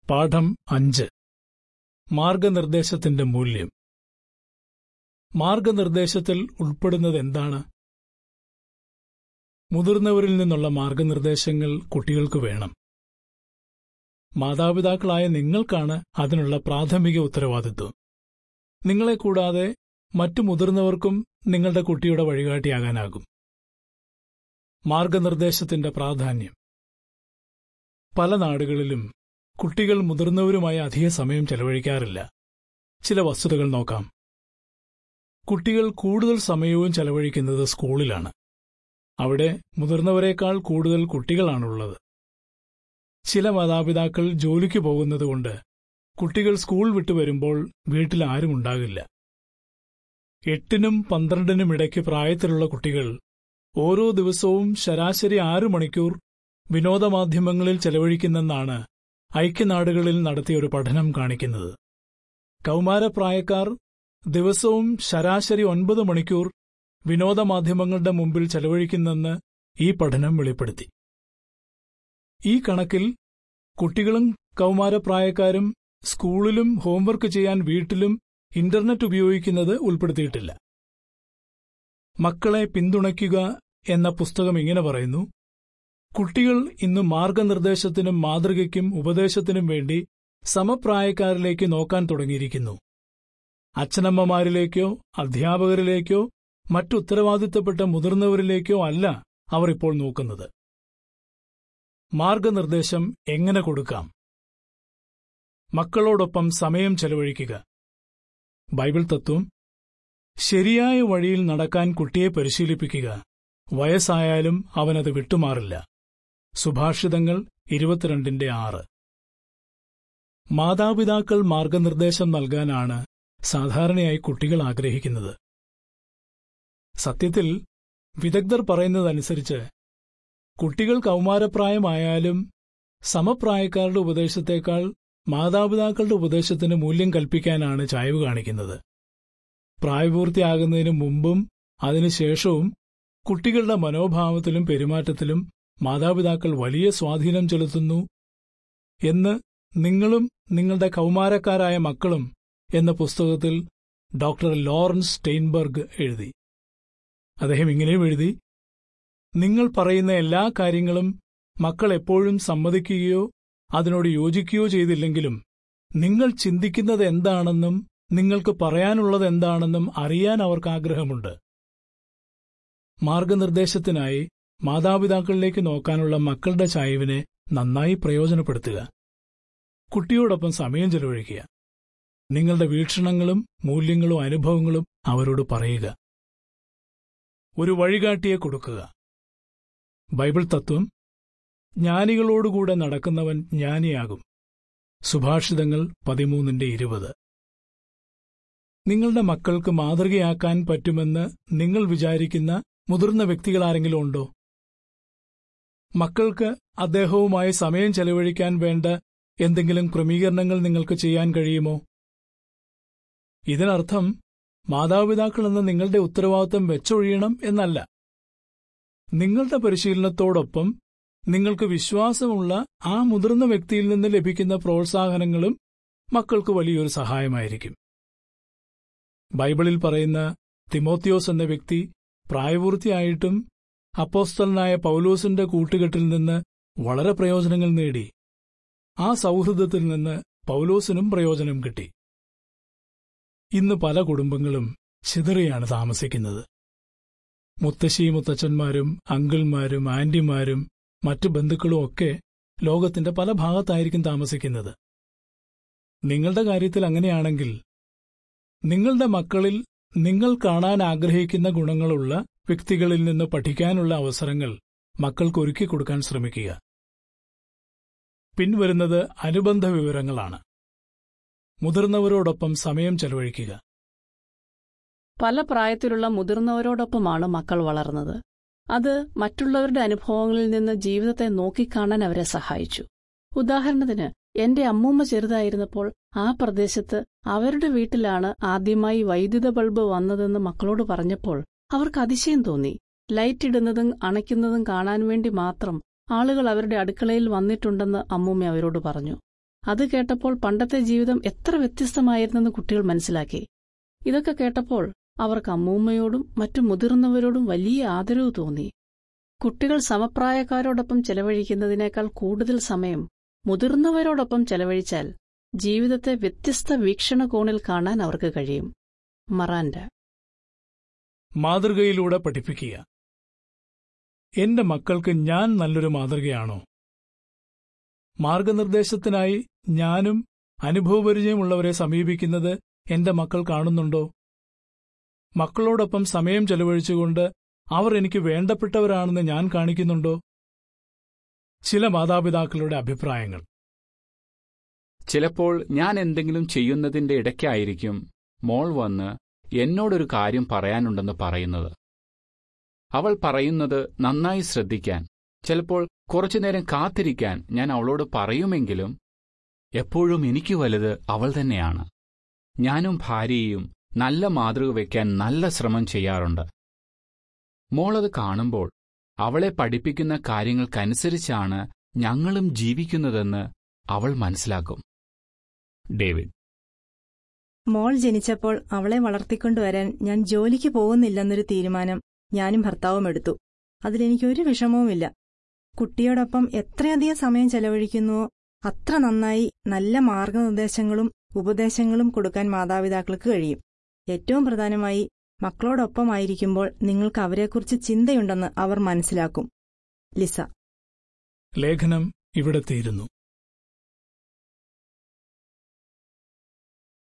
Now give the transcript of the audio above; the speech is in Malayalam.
പാഠം അഞ്ച് മാർഗനിർദ്ദേശത്തിന്റെ മൂല്യം മാർഗനിർദ്ദേശത്തിൽ ഉൾപ്പെടുന്നത് എന്താണ് മുതിർന്നവരിൽ നിന്നുള്ള മാർഗനിർദ്ദേശങ്ങൾ കുട്ടികൾക്ക് വേണം മാതാപിതാക്കളായ നിങ്ങൾക്കാണ് അതിനുള്ള പ്രാഥമിക ഉത്തരവാദിത്വം നിങ്ങളെ കൂടാതെ മറ്റു മുതിർന്നവർക്കും നിങ്ങളുടെ കുട്ടിയുടെ വഴികാട്ടിയാകാനാകും മാർഗനിർദ്ദേശത്തിന്റെ പ്രാധാന്യം പല നാടുകളിലും കുട്ടികൾ മുതിർന്നവരുമായി അധിക സമയം ചെലവഴിക്കാറില്ല ചില വസ്തുതകൾ നോക്കാം കുട്ടികൾ കൂടുതൽ സമയവും ചെലവഴിക്കുന്നത് സ്കൂളിലാണ് അവിടെ മുതിർന്നവരെക്കാൾ കൂടുതൽ കുട്ടികളാണുള്ളത് ചില മാതാപിതാക്കൾ ജോലിക്ക് പോകുന്നതുകൊണ്ട് കുട്ടികൾ സ്കൂൾ വിട്ടു വരുമ്പോൾ വീട്ടിൽ ആരും ഉണ്ടാകില്ല എട്ടിനും പന്ത്രണ്ടിനും ഇടയ്ക്ക് പ്രായത്തിലുള്ള കുട്ടികൾ ഓരോ ദിവസവും ശരാശരി ആറു മണിക്കൂർ വിനോദമാധ്യമങ്ങളിൽ ചെലവഴിക്കുന്നെന്നാണ് ഐക്യനാടുകളിൽ നടത്തിയ ഒരു പഠനം കാണിക്കുന്നത് കൗമാരപ്രായക്കാർ ദിവസവും ശരാശരി ഒൻപത് മണിക്കൂർ വിനോദമാധ്യമങ്ങളുടെ മുമ്പിൽ ചെലവഴിക്കുന്നെന്ന് ഈ പഠനം വെളിപ്പെടുത്തി ഈ കണക്കിൽ കുട്ടികളും കൗമാരപ്രായക്കാരും സ്കൂളിലും ഹോംവർക്ക് ചെയ്യാൻ വീട്ടിലും ഇന്റർനെറ്റ് ഉപയോഗിക്കുന്നത് ഉൾപ്പെടുത്തിയിട്ടില്ല മക്കളെ പിന്തുണയ്ക്കുക എന്ന പുസ്തകം ഇങ്ങനെ പറയുന്നു കുട്ടികൾ ഇന്ന് മാർഗനിർദ്ദേശത്തിനും മാതൃകയ്ക്കും ഉപദേശത്തിനും വേണ്ടി സമപ്രായക്കാരിലേക്ക് നോക്കാൻ തുടങ്ങിയിരിക്കുന്നു അച്ഛനമ്മമാരിലേക്കോ അധ്യാപകരിലേക്കോ മറ്റുത്തരവാദിത്തപ്പെട്ട മുതിർന്നവരിലേക്കോ അല്ല അവർ ഇപ്പോൾ നോക്കുന്നത് മാർഗനിർദ്ദേശം എങ്ങനെ കൊടുക്കാം മക്കളോടൊപ്പം സമയം ചെലവഴിക്കുക ബൈബിൾ തത്വം ശരിയായ വഴിയിൽ നടക്കാൻ കുട്ടിയെ പരിശീലിപ്പിക്കുക വയസ്സായാലും അവനത് വിട്ടുമാറില്ല സുഭാഷിതങ്ങൾ ഇരുപത്തിരണ്ടിന്റെ ആറ് മാതാപിതാക്കൾ മാർഗനിർദ്ദേശം നൽകാനാണ് സാധാരണയായി കുട്ടികൾ ആഗ്രഹിക്കുന്നത് സത്യത്തിൽ വിദഗ്ധർ പറയുന്നതനുസരിച്ച് കുട്ടികൾ കൗമാരപ്രായമായാലും സമപ്രായക്കാരുടെ ഉപദേശത്തേക്കാൾ മാതാപിതാക്കളുടെ ഉപദേശത്തിന് മൂല്യം കൽപ്പിക്കാനാണ് ചായ്വ് കാണിക്കുന്നത് പ്രായപൂർത്തിയാകുന്നതിന് മുമ്പും അതിനുശേഷവും കുട്ടികളുടെ മനോഭാവത്തിലും പെരുമാറ്റത്തിലും മാതാപിതാക്കൾ വലിയ സ്വാധീനം ചെലുത്തുന്നു എന്ന് നിങ്ങളും നിങ്ങളുടെ കൗമാരക്കാരായ മക്കളും എന്ന പുസ്തകത്തിൽ ഡോക്ടർ ലോറൻസ് സ്റ്റെയിൻബർഗ് എഴുതി അദ്ദേഹം ഇങ്ങനെയും എഴുതി നിങ്ങൾ പറയുന്ന എല്ലാ കാര്യങ്ങളും മക്കൾ എപ്പോഴും സമ്മതിക്കുകയോ അതിനോട് യോജിക്കുകയോ ചെയ്തില്ലെങ്കിലും നിങ്ങൾ ചിന്തിക്കുന്നത് എന്താണെന്നും നിങ്ങൾക്ക് പറയാനുള്ളത് എന്താണെന്നും അറിയാൻ അവർക്ക് ആഗ്രഹമുണ്ട് മാർഗനിർദ്ദേശത്തിനായി മാതാപിതാക്കളിലേക്ക് നോക്കാനുള്ള മക്കളുടെ ചായ്വിനെ നന്നായി പ്രയോജനപ്പെടുത്തുക കുട്ടിയോടൊപ്പം സമയം ചെലവഴിക്കുക നിങ്ങളുടെ വീക്ഷണങ്ങളും മൂല്യങ്ങളും അനുഭവങ്ങളും അവരോട് പറയുക ഒരു വഴികാട്ടിയെ കൊടുക്കുക ബൈബിൾ തത്വം ജ്ഞാനികളോടുകൂടെ നടക്കുന്നവൻ ജ്ഞാനിയാകും സുഭാഷിതങ്ങൾ പതിമൂന്നിന്റെ ഇരുപത് നിങ്ങളുടെ മക്കൾക്ക് മാതൃകയാക്കാൻ പറ്റുമെന്ന് നിങ്ങൾ വിചാരിക്കുന്ന മുതിർന്ന വ്യക്തികളാരെങ്കിലും ഉണ്ടോ മക്കൾക്ക് അദ്ദേഹവുമായി സമയം ചെലവഴിക്കാൻ വേണ്ട എന്തെങ്കിലും ക്രമീകരണങ്ങൾ നിങ്ങൾക്ക് ചെയ്യാൻ കഴിയുമോ ഇതിനർത്ഥം മാതാപിതാക്കൾ എന്ന നിങ്ങളുടെ ഉത്തരവാദിത്തം വെച്ചൊഴിയണം എന്നല്ല നിങ്ങളുടെ പരിശീലനത്തോടൊപ്പം നിങ്ങൾക്ക് വിശ്വാസമുള്ള ആ മുതിർന്ന വ്യക്തിയിൽ നിന്ന് ലഭിക്കുന്ന പ്രോത്സാഹനങ്ങളും മക്കൾക്ക് വലിയൊരു സഹായമായിരിക്കും ബൈബിളിൽ പറയുന്ന തിമോത്തിയോസ് എന്ന വ്യക്തി പ്രായപൂർത്തിയായിട്ടും അപ്പോസ്തലനായ പൗലോസിന്റെ കൂട്ടുകെട്ടിൽ നിന്ന് വളരെ പ്രയോജനങ്ങൾ നേടി ആ സൗഹൃദത്തിൽ നിന്ന് പൗലോസിനും പ്രയോജനം കിട്ടി ഇന്ന് പല കുടുംബങ്ങളും ചിതറിയാണ് താമസിക്കുന്നത് മുത്തശ്ശി മുത്തച്ഛന്മാരും അങ്കിൾമാരും ആന്റിമാരും മറ്റു ബന്ധുക്കളും ഒക്കെ ലോകത്തിന്റെ പല ഭാഗത്തായിരിക്കും താമസിക്കുന്നത് നിങ്ങളുടെ കാര്യത്തിൽ അങ്ങനെയാണെങ്കിൽ നിങ്ങളുടെ മക്കളിൽ നിങ്ങൾ കാണാൻ ആഗ്രഹിക്കുന്ന ഗുണങ്ങളുള്ള വ്യക്തികളിൽ നിന്ന് പഠിക്കാനുള്ള അവസരങ്ങൾ മക്കൾക്ക് ഒരുക്കി കൊടുക്കാൻ ശ്രമിക്കുക പിൻവരുന്നത് അനുബന്ധ വിവരങ്ങളാണ് മുതിർന്നവരോടൊപ്പം സമയം ചെലവഴിക്കുക പല പ്രായത്തിലുള്ള മുതിർന്നവരോടൊപ്പമാണ് മക്കൾ വളർന്നത് അത് മറ്റുള്ളവരുടെ അനുഭവങ്ങളിൽ നിന്ന് ജീവിതത്തെ നോക്കിക്കാണാൻ അവരെ സഹായിച്ചു ഉദാഹരണത്തിന് എന്റെ അമ്മൂമ്മ ചെറുതായിരുന്നപ്പോൾ ആ പ്രദേശത്ത് അവരുടെ വീട്ടിലാണ് ആദ്യമായി വൈദ്യുത ബൾബ് വന്നതെന്ന് മക്കളോട് പറഞ്ഞപ്പോൾ അവർക്ക് അതിശയം തോന്നി ലൈറ്റ് ഇടുന്നതും അണയ്ക്കുന്നതും കാണാൻ വേണ്ടി മാത്രം ആളുകൾ അവരുടെ അടുക്കളയിൽ വന്നിട്ടുണ്ടെന്ന് അമ്മൂമ്മ അവരോട് പറഞ്ഞു അത് കേട്ടപ്പോൾ പണ്ടത്തെ ജീവിതം എത്ര വ്യത്യസ്തമായിരുന്നെന്ന് കുട്ടികൾ മനസ്സിലാക്കി ഇതൊക്കെ കേട്ടപ്പോൾ അവർക്ക് അമ്മൂമ്മയോടും മറ്റു മുതിർന്നവരോടും വലിയ ആദരവ് തോന്നി കുട്ടികൾ സമപ്രായക്കാരോടൊപ്പം ചെലവഴിക്കുന്നതിനേക്കാൾ കൂടുതൽ സമയം മുതിർന്നവരോടൊപ്പം ചെലവഴിച്ചാൽ ജീവിതത്തെ വ്യത്യസ്ത വീക്ഷണകോണിൽ കാണാൻ അവർക്ക് കഴിയും മറാൻഡ മാതൃകയിലൂടെ പഠിപ്പിക്കുക എന്റെ മക്കൾക്ക് ഞാൻ നല്ലൊരു മാതൃകയാണോ മാർഗനിർദ്ദേശത്തിനായി ഞാനും അനുഭവപരിചയമുള്ളവരെ സമീപിക്കുന്നത് എന്റെ മക്കൾ കാണുന്നുണ്ടോ മക്കളോടൊപ്പം സമയം ചെലവഴിച്ചുകൊണ്ട് അവർ എനിക്ക് വേണ്ടപ്പെട്ടവരാണെന്ന് ഞാൻ കാണിക്കുന്നുണ്ടോ ചില മാതാപിതാക്കളുടെ അഭിപ്രായങ്ങൾ ചിലപ്പോൾ ഞാൻ എന്തെങ്കിലും ചെയ്യുന്നതിന്റെ ഇടയ്ക്കായിരിക്കും മോൾ വന്ന് എന്നോടൊരു കാര്യം പറയാനുണ്ടെന്ന് പറയുന്നത് അവൾ പറയുന്നത് നന്നായി ശ്രദ്ധിക്കാൻ ചിലപ്പോൾ കുറച്ചുനേരം കാത്തിരിക്കാൻ ഞാൻ അവളോട് പറയുമെങ്കിലും എപ്പോഴും എനിക്ക് വലുത് അവൾ തന്നെയാണ് ഞാനും ഭാര്യയും നല്ല മാതൃക വയ്ക്കാൻ നല്ല ശ്രമം ചെയ്യാറുണ്ട് മോളത് കാണുമ്പോൾ അവളെ പഠിപ്പിക്കുന്ന കാര്യങ്ങൾക്കനുസരിച്ചാണ് ഞങ്ങളും ജീവിക്കുന്നതെന്ന് അവൾ മനസ്സിലാക്കും ഡേവിഡ് മോൾ ജനിച്ചപ്പോൾ അവളെ വളർത്തിക്കൊണ്ടുവരാൻ ഞാൻ ജോലിക്ക് പോകുന്നില്ലെന്നൊരു തീരുമാനം ഞാനും ഭർത്താവും എടുത്തു അതിലെനിക്കൊരു വിഷമവുമില്ല കുട്ടിയോടൊപ്പം എത്രയധികം സമയം ചെലവഴിക്കുന്നുവോ അത്ര നന്നായി നല്ല മാർഗനിർദ്ദേശങ്ങളും ഉപദേശങ്ങളും കൊടുക്കാൻ മാതാപിതാക്കൾക്ക് കഴിയും ഏറ്റവും പ്രധാനമായി മക്കളോടൊപ്പമായിരിക്കുമ്പോൾ നിങ്ങൾക്ക് അവരെക്കുറിച്ച് ചിന്തയുണ്ടെന്ന് അവർ മനസ്സിലാക്കും ലിസ ലേഖനം ഇവിടെ തീരുന്നു